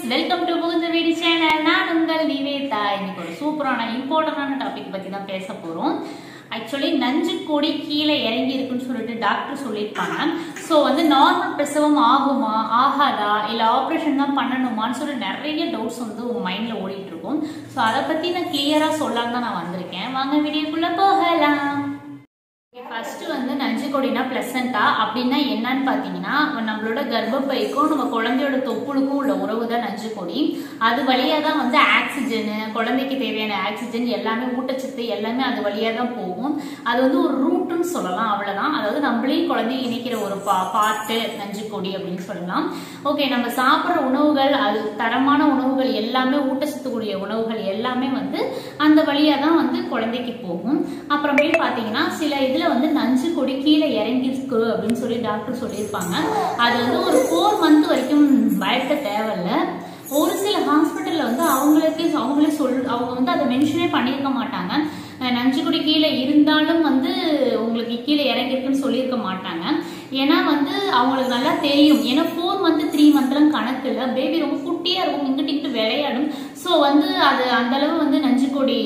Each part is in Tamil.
வெல்கம் டு புகுந்த வீடு சேனல் நான் உங்கள் நிவேதா இன்னைக்கு ஒரு சூப்பரான இம்பார்ட்டன்டான டாபிக் பத்தி தான் பேச போறோம் ஆக்சுவலி நஞ்சு கொடி கீழே இறங்கி இருக்குன்னு சொல்லிட்டு டாக்டர் சொல்லியிருப்பாங்க ஸோ வந்து நார்மல் பிரசவம் ஆகுமா ஆகாதா இல்லை ஆப்ரேஷன் தான் பண்ணணுமான்னு சொல்லி நிறைய டவுட்ஸ் வந்து உங்க மைண்ட்ல ஓடிட்டு இருக்கும் ஸோ அதை பத்தி நான் கிளியரா சொல்லாம தான் நான் வந்திருக்கேன் வாங்க வீடியோக்குள்ள போகலாம் ஃபர்ஸ்ட் வந்து நஞ்சு கொடினா பிளசண்டா அப்படின்னா என்னன்னு பாத்தீங்கன்னா நம்மளோட கர்ப்பப்பைக்கும் நம்ம குழந்தையோட தொப்புளுக்கும் உள்ள உறவு தான் நஞ்சு கொடி அது வழியா தான் வந்து ஆக்சிஜன் குழந்தைக்கு தேவையான ஆக்சிஜன் எல்லாமே ஊட்டச்சத்து எல்லாமே அது வழியா தான் போகும் அது வந்து ஒரு ரூட்னு சொல்லலாம் அவ்வளவுதான் அதாவது நம்மளையும் குழந்தைய இணைக்கிற ஒரு பா பாட்டு நஞ்சு கொடி அப்படின்னு சொல்லலாம் ஓகே நம்ம சாப்பிட்ற உணவுகள் அது தரமான உணவுகள் எல்லாமே ஊட்டச்சத்து கூடிய உணவுகள் எல்லாமே வந்து அந்த வழியா தான் வந்து குழந்தைக்கு போகும் அப்புறமே பாத்தீங்கன்னா சில இதுல வந்து நஞ்சு கொடி கீழே இறங்கிருக்கு அப்படின்னு சொல்லி டாக்டர் சொல்லியிருப்பாங்க அது வந்து ஒரு ஃபோர் மந்த் வரைக்கும் பயப்பட தேவையில்ல ஒரு சில ஹாஸ்பிட்டல்ல வந்து அவங்களுக்கே அவங்களே சொல் அவங்க வந்து அதை மென்ஷனே பண்ணியிருக்க மாட்டாங்க அஹ் நஞ்சு கொடி கீழே இருந்தாலும் வந்து உங்களுக்கு கீழே இறங்கிருக்குன்னு சொல்லியிருக்க மாட்டாங்க ஏன்னா வந்து அவங்களுக்கு நல்லா தெரியும் ஏன்னா ஃபோர் மந்த் த்ரீ மந்த்லாம் கணக்கு இல்லை பேபி ரொம்ப குட்டியா இருக்கும் இங்கிட்டு இங்கிட்டு விளையாடும் ஸோ வந்து அது அந்த அளவு வந்து நஞ்சு கொடி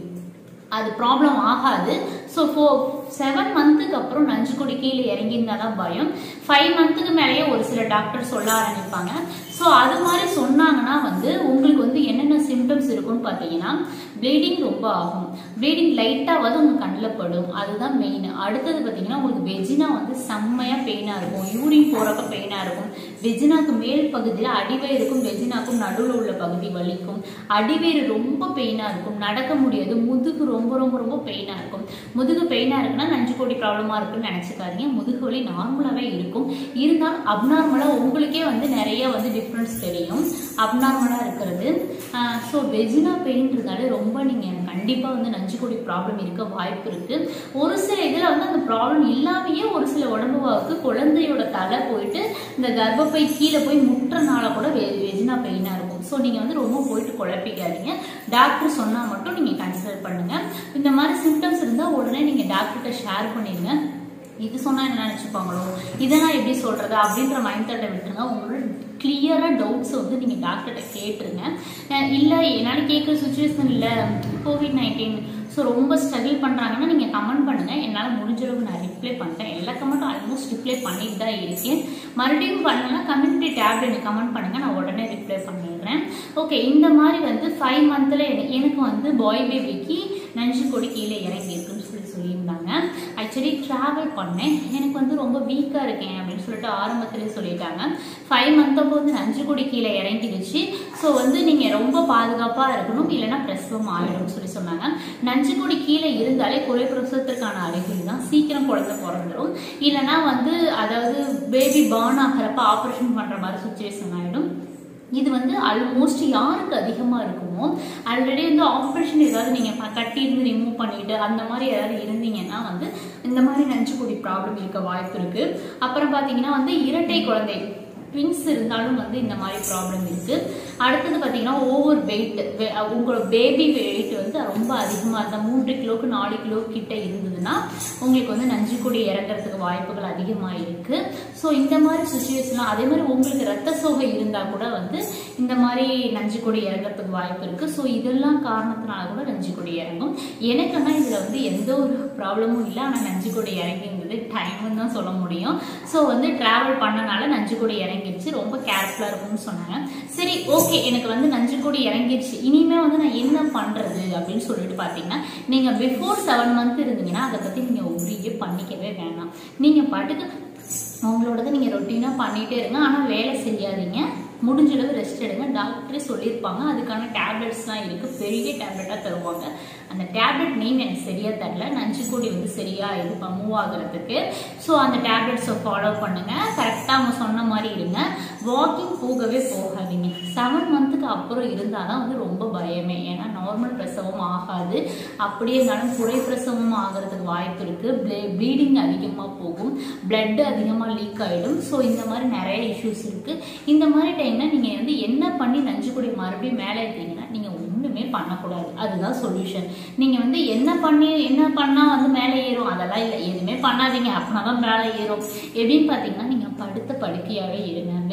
அது ப்ராப்ளம் ஆகாது ஸோ ஃபோ செவன் மந்த்துக்கு அப்புறம் நஞ்சு கொடி கீழே இறங்கியிருந்தா தான் பயம் ஃபைவ் மந்த்துக்கு மேலேயே ஒரு சில டாக்டர் சொல்ல ஆரம்பிப்பாங்க ஸோ அது மாதிரி சொன்னாங்கன்னா வந்து உங்களுக்கு வந்து என்னென்ன சிம்டம்ஸ் இருக்கும்னு பார்த்தீங்கன்னா ப்ளீடிங் ரொம்ப ஆகும் ப்ளீடிங் லைட்டாவது உங்க கண்ணில் படும் அதுதான் மெயின் அடுத்தது பார்த்தீங்கன்னா உங்களுக்கு வெஜினா வந்து செம்மையாக பெயினாக இருக்கும் யூரின் போகிறப்ப பெயினாக இருக்கும் வெஜினாக்கு மேல் பகுதியில் அடிவயிறுக்கும் வெஜினாக்கும் நடுவில் உள்ள பகுதி வலிக்கும் அடிவயிறு ரொம்ப பெயினாக இருக்கும் நடக்க முடியாது முதுகு ரொம்ப ரொம்ப ரொம்ப பெயினாக இருக்கும் முதுகு பெயினாக இருக்குன்னா நஞ்சு கோடி ப்ராப்ளமாக இருக்குன்னு நினச்சிக்காதீங்க முதுகு வலி நார்மலாகவே இருக்கும் இருந்தாலும் அப்நார்மலாக உங்களுக்கே வந்து நிறைய வந்து டிஃப்ரென்ஸ் தெரியும் அப்நார்மலாக இருக்கிறது ஸோ வெஜினா பெயின்றதால ரொம்ப நீங்கள் கண்டிப்பாக வந்து நஞ்சு கொடி ப்ராப்ளம் இருக்க வாய்ப்பு இருக்கு ஒரு சில இதில் வந்து அந்த ப்ராப்ளம் இல்லாமையே ஒரு சில உடம்புவாவுக்கு குழந்தையோட தலை போயிட்டு இந்த கர்ப்பப்பை கீழே போய் முட்டுறனால கூட வெ வெஜினா பெயினாக இருக்கும் ஸோ நீங்கள் வந்து ரொம்ப போயிட்டு குழப்பிக்காதீங்க டாக்டர் சொன்னால் மட்டும் நீங்கள் கன்சிடர் பண்ணுங்க இந்த மாதிரி சிம்டம்ஸ் இருந்தால் உடனே நீங்கள் டாக்டர்கிட்ட ஷேர் பண்ணிடுங்க இது சொன்னா என்ன நினைச்சுப்பாங்களோ இதை நான் எப்படி சொல்றது அப்படின்ற மைண்ட் தாட்டை விட்டுருங்க உங்களோட கிளியரா டவுட்ஸ் வந்து நீங்க டாக்டர்கிட்ட கேட்டுருங்க அஹ் இல்ல என்னால கேட்குற சுச்சுவேஷன் இல்ல கோவிட் நைன்டீன் ஸோ ரொம்ப ஸ்ட்ரகிள் பண்றாங்கன்னா நீங்க கமெண்ட் பண்ணுங்க என்னால் முடிஞ்ச அளவுக்கு நான் ரிப்ளை பண்ணிட்டேன் எல்லா கமெண்ட்டும் ஆல்மோஸ்ட் ரிப்ளை பண்ணிட்டு தான் இருக்கேன் மறுபடியும் பண்ணலன்னா கம்யூனிட்டி டேப்ல எனக்கு கமெண்ட் பண்ணுங்க நான் உடனே ரிப்ளை பண்ணிடுறேன் ஓகே இந்த மாதிரி வந்து ஃபைவ் மந்த்ல எனக்கு வந்து பாய் பேபிக்கு நஞ்சு கொடி கீழே இறங்கி இருக்குன்னு சொல்லி சொல்லியிருந்தாங்க ஆக்சுவலி ட்ராவல் பண்ணேன் எனக்கு வந்து ரொம்ப வீக்காக இருக்கேன் அப்படின்னு சொல்லிட்டு ஆரம்பத்திலே சொல்லிட்டாங்க ஃபைவ் மந்த் அப்போ வந்து நஞ்சு கொடி கீழே இறங்கிடுச்சு ஸோ வந்து நீங்கள் ரொம்ப பாதுகாப்பாக இருக்கணும் இல்லைன்னா பிரசவம் ஆகிடும்னு சொல்லி சொன்னாங்க நஞ்சு கொடி கீழே இருந்தாலே குறை பிரசவத்திற்கான அறிகுறி தான் சீக்கிரம் குழந்தை பிறந்துடும் இல்லைன்னா வந்து அதாவது பேபி பார்ன் ஆகிறப்ப ஆப்ரேஷன் பண்ணுற மாதிரி சுச்சுவேஷன் ஆகிடும் இது வந்து ஆல்மோஸ்ட் யாருக்கு அதிகமாக இருக்குமோ ஆல்ரெடி வந்து ஆப்ரேஷன் ஏதாவது நீங்கள் கட்டி இருந்து ரிமூவ் பண்ணிட்டு அந்த மாதிரி ஏதாவது இருந்தீங்கன்னா வந்து இந்த மாதிரி நஞ்சுக்குடி ப்ராப்ளம் இருக்க வாய்ப்பு இருக்கு அப்புறம் பார்த்தீங்கன்னா வந்து இரட்டை குழந்தை ட்வின்ஸ் இருந்தாலும் வந்து இந்த மாதிரி ப்ராப்ளம் இருக்கு அடுத்தது பார்த்தீங்கன்னா ஓவர் வெயிட் உங்களோட பேபி வெயிட் வந்து ரொம்ப அதிகமாக இருந்தால் மூன்று கிலோக்கு நாலு கிலோ கிட்ட இருந்ததுன்னா உங்களுக்கு வந்து நஞ்சுக்குடி இறங்குறதுக்கு வாய்ப்புகள் அதிகமாக இருக்கு ஸோ இந்த மாதிரி சுச்சுவேஷன்லாம் அதே மாதிரி உங்களுக்கு ரத்த சோகை இருந்தால் கூட வந்து இந்த மாதிரி நஞ்சுக்கொடி இறங்குறதுக்கு வாய்ப்பு இருக்கு ஸோ இதெல்லாம் காரணத்தினால கூட நஞ்சுக்கொடி இறங்கும் எனக்குன்னா இதில் வந்து எந்த ஒரு ப்ராப்ளமும் இல்லை ஆனால் நஞ்சுக்கொடி இறங்கிங்கிறது டைம்னு தான் சொல்ல முடியும் ஸோ வந்து டிராவல் பண்ணனால நஞ்சுக்கொடி இறங்கிருச்சு ரொம்ப கேர்ஃபுல்லாக இருக்கும்னு சொன்னாங்க சரி ஓகே எனக்கு வந்து நஞ்சுக்கொடி இறங்கிருச்சு இனிமே வந்து நான் என்ன பண்ணுறது அப்படின்னு சொல்லிட்டு பார்த்தீங்கன்னா நீங்கள் பிஃபோர் செவன் மந்த் இருந்தீங்கன்னா அதை பற்றி நீங்கள் ஒரியே பண்ணிக்கவே வேணாம் நீங்கள் பாட்டுக்கு அவங்களோடது நீங்கள் ரொட்டீனாக பண்ணிகிட்டே இருங்க ஆனால் வேலை செய்யாதீங்க முடிஞ்ச அளவு ரெஸ்ட் எடுங்க டாக்டரே சொல்லியிருப்பாங்க அதுக்கான டேப்லெட்ஸ்லாம் இருக்குது பெரிய டேப்லெட்டாக தருவாங்க அந்த டேப்லெட் நேம் எனக்கு சரியாக தரல நஞ்சுக்கூடி வந்து சரியாக இது மூவ் ஆகுறதுக்கு ஸோ அந்த டேப்லெட்ஸை ஃபாலோ பண்ணுங்கள் கரெக்டாக அவங்க சொன்ன மாதிரி இருங்க வாக்கிங் போகவே போகாதீங்க செவன் மந்த்துக்கு அப்புறம் இருந்தால் தான் வந்து ரொம்ப பயமே ஏன்னா நார்மல் பிரசவம் ஆகாது அப்படியே இருந்தாலும் குறை பிரசவம் ஆகிறதுக்கு வாய்ப்பு இருக்குது ப்ளீடிங் அதிகமாக போகும் பிளட் அதிகமாக லீக் ஆகிடும் ஸோ இந்த மாதிரி நிறைய இஷ்யூஸ் இருக்குது இந்த மாதிரி டைம்ல நீங்கள் வந்து என்ன பண்ணி நஞ்சுக்குடி மறுபடியும் மேலே ஏற்றீங்கன்னா நீங்கள் ஒன்றுமே பண்ணக்கூடாது அதுதான் சொல்யூஷன் நீங்கள் வந்து என்ன பண்ணி என்ன பண்ணால் வந்து மேலே ஏறும் அதெல்லாம் இல்லை எதுவுமே பண்ணாதீங்க அப்படின்னா தான் மேலே ஏறும் எப்படின்னு பார்த்தீங்கன்னா நீங்கள் படுத்த படுக்கையாகவே இருங்க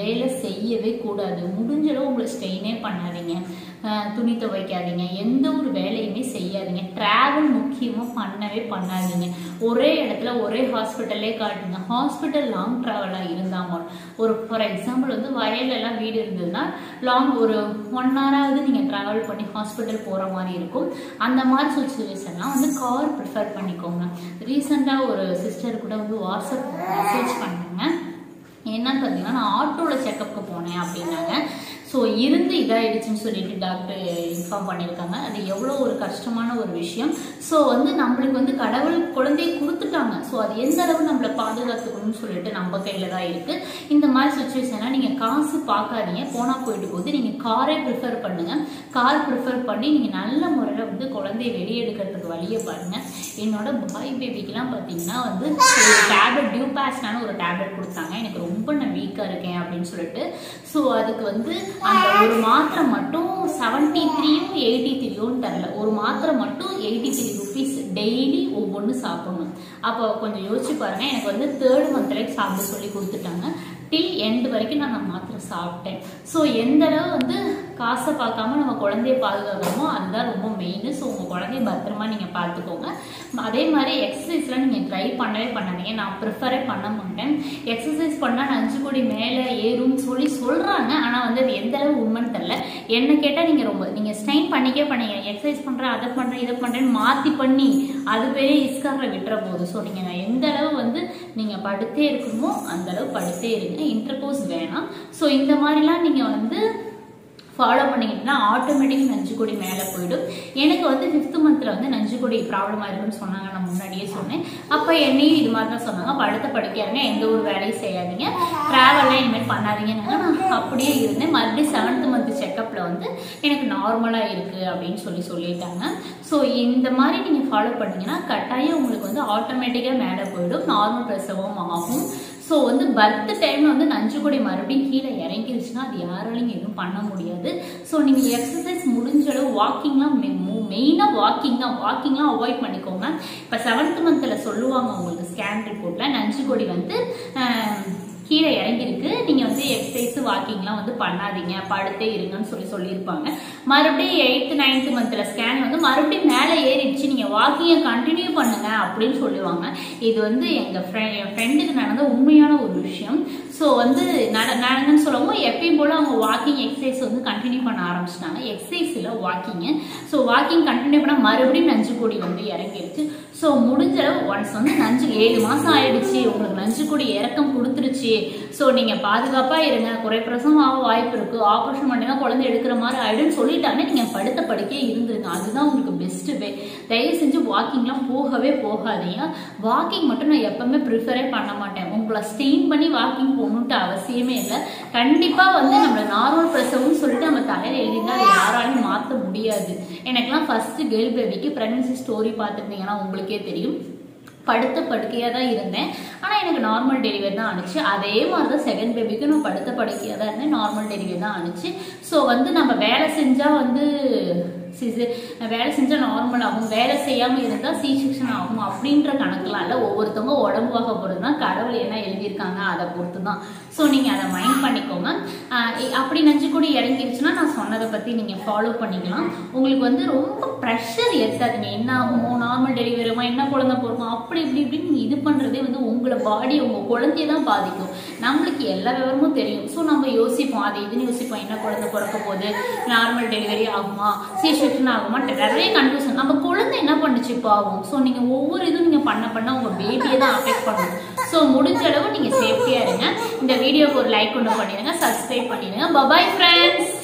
வேலை செய்யவே கூடாது முடிஞ்ச அளவு உங்களை ஸ்ட்ரெயினே பண்ணாதீங்க அஹ் துணி துவைக்காதீங்க எந்த ஒரு வேலையுமே செய்யாதீங்க டிராவல் முக்கியமாக பண்ணவே பண்ணாதீங்க ஒரே இடத்துல ஒரே ஹாஸ்பிட்டல்லே காட்டுங்க ஹாஸ்பிட்டல் லாங் ட்ராவலாக இருந்தாமல் ஒரு ஃபார் எக்ஸாம்பிள் வந்து வயல்ல எல்லாம் வீடு இருந்ததுன்னா லாங் ஒரு ஒன் ஹவராவது நீங்கள் ட்ராவல் பண்ணி ஹாஸ்பிட்டல் போகிற மாதிரி இருக்கும் அந்த மாதிரி சுச்சுவேஷன்லாம் வந்து கார் ப்ரிஃபர் பண்ணிக்கோங்க ரீசெண்டாக ஒரு சிஸ்டர் கூட வந்து வாட்ஸ்அப் மெசேஜ் பண்ணாங்க என்னன்னு பார்த்தீங்கன்னா நான் ஆட்டோவில் செக்கப்புக்கு போனேன் அப்படின்னாங்க ஸோ இருந்து இதாயிடுச்சுன்னு சொல்லிட்டு டாக்டர் இன்ஃபார்ம் பண்ணியிருக்காங்க அது எவ்வளோ ஒரு கஷ்டமான ஒரு விஷயம் ஸோ வந்து நம்மளுக்கு வந்து கடவுள் குழந்தையை கொடுத்துட்டாங்க ஸோ அது எந்த அளவு நம்மளை பாதுகாத்துக்கணும்னு சொல்லிட்டு நம்ம கையில் தான் இருக்குது இந்த மாதிரி சுச்சுவேஷன்லாம் நீங்கள் காசு பார்க்காதீங்க போனால் போயிட்டு போகுது நீங்கள் காரே ப்ரிஃபர் பண்ணுங்கள் கார் ப்ரிஃபர் பண்ணி நீங்கள் நல்ல முறையில் வந்து குழந்தைய வெளியே எடுக்கிறதுக்கு வழியை பாருங்கள் என்னோட பாய் பேபிக்கெலாம் பார்த்தீங்கன்னா வந்து ஒரு டேப்லெட் டியூபாஸ்னான ஒரு டேப்லெட் கொடுத்தாங்க எனக்கு ரொம்ப நான் வீக்காக இருக்கேன் அப்படின்னு சொல்லிட்டு ஸோ அதுக்கு வந்து அந்த ஒரு மாத்திரை மட்டும் செவன்ட்டி த்ரீயும் எயிட்டி த்ரீயும் தரல ஒரு மாத்திரை மட்டும் எயிட்டி த்ரீ ருபீஸ் டெய்லி ஒவ்வொன்று சாப்பிடணும் அப்போ கொஞ்சம் யோசிச்சு பாருங்க எனக்கு வந்து தேர்ட் மந்த்ல சாப்பிட சொல்லி கொடுத்துட்டாங்க டில் எண்ட் வரைக்கும் நான் அந்த மாத்திரை சாப்பிட்டேன் ஸோ எந்த அளவு வந்து காசை பார்க்காம நம்ம குழந்தைய பாதுகாக்கிறோமோ அதுதான் ரொம்ப மெயின் ஸோ உங்கள் குழந்தைய பத்திரமா நீங்கள் பார்த்துக்கோங்க அதே மாதிரி எக்ஸசைஸ்லாம் நீங்கள் ட்ரை பண்ணவே பண்ணாதீங்க நான் ப்ரிஃபரே பண்ண மாட்டேன் எக்ஸசைஸ் பண்ணால் நஞ்சு கொடி மேலே ஏறும்னு சொல்லி சொல்கிறாங்க ஆனால் வந்து அது எந்த அளவு உண்மைன்னு தெரில என்ன கேட்டால் நீங்கள் ரொம்ப நீங்கள் ஸ்ட்ரெயின் பண்ணிக்கே பண்ணீங்க எக்ஸசைஸ் பண்ணுறேன் அதை பண்ணுறேன் இதை பண்ணுறேன்னு மாற்றி பண்ணி அது பெரிய இஸ்காரில் விட்டுற போகுது ஸோ நீங்கள் எந்த அளவு வந்து நீங்கள் படுத்தே இருக்கணுமோ அந்த அளவு படுத்தே இருங்க இன்டர்கோர்ஸ் வேணாம் ஸோ இந்த மாதிரிலாம் நீங்கள் வந்து ஃபாலோ பண்ணிக்கிட்டீங்கன்னா ஆட்டோமேட்டிக் நஞ்சுக்கொடி மேலே போயிடும் எனக்கு வந்து ஃபிஃப்த் மந்த்தில் வந்து நஞ்சுக்கொடி ப்ராப்ளம் ஆயிருக்குன்னு சொன்னாங்க நான் முன்னாடியே சொன்னேன் அப்போ என்னையும் இது மாதிரி தான் சொன்னாங்க படுத்த படுக்கையாருங்க எந்த ஒரு வேலையும் செய்யாதீங்க ட்ராவல்லாம் இனிமேல் பண்ணாதீங்கன்னாங்க நான் அப்படியே இருந்தேன் மறுபடியும் செவன்த் மந்த் செக்கப்பில் வந்து எனக்கு நார்மலாக இருக்குது அப்படின்னு சொல்லி சொல்லிட்டாங்க ஸோ இந்த மாதிரி நீங்கள் ஃபாலோ பண்ணீங்கன்னா கட்டாயம் உங்களுக்கு வந்து ஆட்டோமேட்டிக்காக மேலே போயிடும் நார்மல் பிரசவம் ஆகும் ஸோ வந்து பர்த் டைமில் வந்து நஞ்சுக்கொடி மறுபடியும் கீழே இறங்கிருச்சுன்னா அது யாராலையும் எதுவும் பண்ண முடியாது ஸோ நீங்கள் எக்ஸசைஸ் முடிஞ்ச அளவு வாக்கிங்லாம் மெயினாக வாக்கிங் தான் வாக்கிங்லாம் அவாய்ட் பண்ணிக்கோங்க இப்போ செவன்த் மந்தில் சொல்லுவாங்க உங்களுக்கு ஸ்கேன் ரிப்போர்ட்டில் நஞ்சுக்கொடி வந்து ஆஹ், கீழே இறங்கியிருக்கு நீங்கள் வந்து எக்ஸசைஸ் வாக்கிங்லாம் வந்து பண்ணாதீங்க படுத்தே இருங்கன்னு சொல்லி சொல்லியிருப்பாங்க மறுபடியும் எயித்து நைன்த்து மந்தில் ஸ்கேன் வந்து மறுபடியும் மேலே ஏறிடுச்சு நீங்கள் வாக்கிங்கை கண்டினியூ பண்ணுங்க அப்படின்னு சொல்லுவாங்க இது வந்து எங்கள் ஃப்ரெண்ட் என் ஃப்ரெண்டுக்கு நடந்த உண்மையான ஒரு விஷயம் ஸோ வந்து நட நடந்துன்னு சொல்லவும் எப்பயும் போல் அவங்க வாக்கிங் எக்ஸசைஸ் வந்து கண்டினியூ பண்ண ஆரம்பிச்சிட்டாங்க எக்ஸசைஸ் இல்லை வாக்கிங்கு ஸோ வாக்கிங் கண்டினியூ பண்ணால் மறுபடியும் நஞ்சு கொடி வந்து இறங்கிருச்சு ஸோ முடிஞ்ச அளவு ஒன்ஸ் வந்து நஞ்சு ஏழு மாதம் ஆயிடுச்சு உங்களுக்கு நஞ்சு கொடி இறக்கம் கொடுத்துருச்சு ஸோ நீங்கள் பாதுகாப்பாக இருங்க குறைப்பிரசவம் ஆக வாய்ப்பு இருக்குது ஆப்ரேஷன் பண்ணினா குழந்தை எடுக்கிற மாதிரி ஆயிடுன்னு சொல்லிட்டாங்க நீங்கள் படுத்த படுக்கையே இருந்துருங்க அதுதான் உங்களுக்கு பெஸ்ட்டு வே தயவு செஞ்சு வாக்கிங்லாம் போகவே போகாதீங்க வாக்கிங் மட்டும் நான் எப்பவுமே ப்ரிஃபரே பண்ண மாட்டேன் உங்களை ஸ்டெயின் பண்ணி வாக்கிங் போகணுன்ட்டு அவசியமே இல்லை கண்டிப்பாக வந்து நம்ம நார்மல் பிரசவம்னு சொல்லிட்டு நம்ம தலையில் எழுதினா அதை யாராலையும் மாற்ற முடியாது எனக்கெல்லாம் ஃபர்ஸ்ட் கேர்ள் பேபிக்கு ப்ரெக்னன்சி ஸ்டோரி பார்த்துருந்தீங்கன்னா உங்களுக்கே தெரியும் படுத்த படுக்கையாக தான் இருந்தேன் ஆனால் எனக்கு நார்மல் டெலிவரி தான் ஆணுச்சு அதே மாதிரி தான் செகண்ட் பேபிக்கு நான் படுத்த படுக்கையாக தான் இருந்தேன் நார்மல் டெலிவரி தான் ஆணுச்சு ஸோ வந்து நம்ம வேலை செஞ்சால் வந்து சிசு வேலை செஞ்சால் நார்மல் ஆகும் வேலை செய்யாமல் இருந்தால் சி செக்ஷன் ஆகும் அப்படின்ற கணக்கெலாம் இல்லை ஒவ்வொருத்தவங்க உடம்புவாக பொறுத்து தான் கடவுள் என்ன எழுதியிருக்காங்க அதை பொறுத்து தான் ஸோ நீங்கள் அதை மைண்ட் பண்ணிக்கோங்க ஆஹ் இ- அப்படி நெஞ்சு கூட இறங்கிருச்சுன்னா நான் சொன்னதை பற்றி நீங்கள் ஃபாலோ பண்ணிக்கலாம் உங்களுக்கு வந்து ரொம்ப ப்ரெஷர் ஏற்றாதீங்க என்ன ஆகுமோ நார்மல் டெலிவரிமா என்ன குழந்தை பிறக்கும் அப்படி இப்படி இப்படி நீங்கள் இது பண்ணுறதே வந்து உங்களை பாடி உங்கள் குழந்தைய தான் பாதிக்கும் நம்மளுக்கு எல்லா விவரமும் தெரியும் ஸோ நம்ம யோசிப்போம் அது இதுன்னு யோசிப்போம் என்ன குழந்தை பிறக்க போகுது நார்மல் டெலிவரி ஆகுமா சி செக்ஷன் ஆகுமா நிறைய கன்ஃபியூஷன் நம்ம குழந்தை என்ன பண்ணுச்சு பாவம் ஸோ நீங்கள் ஒவ்வொரு இதுவும் நீங்கள் பண்ண பண்ண உங்கள் பேபியை தான் அஃபெக்ட் பண்ணும் ஸோ முடிஞ்ச அளவு நீங்கள் சேஃப்டியாக இருங்க இந்த வீடியோக்கு ஒரு லைக் கொண்டு பண்ணிடுங்க சப்ஸ்கிரைப் பண்ணிடுங்க பபாய் ஃப்ரெண்ட்ஸ்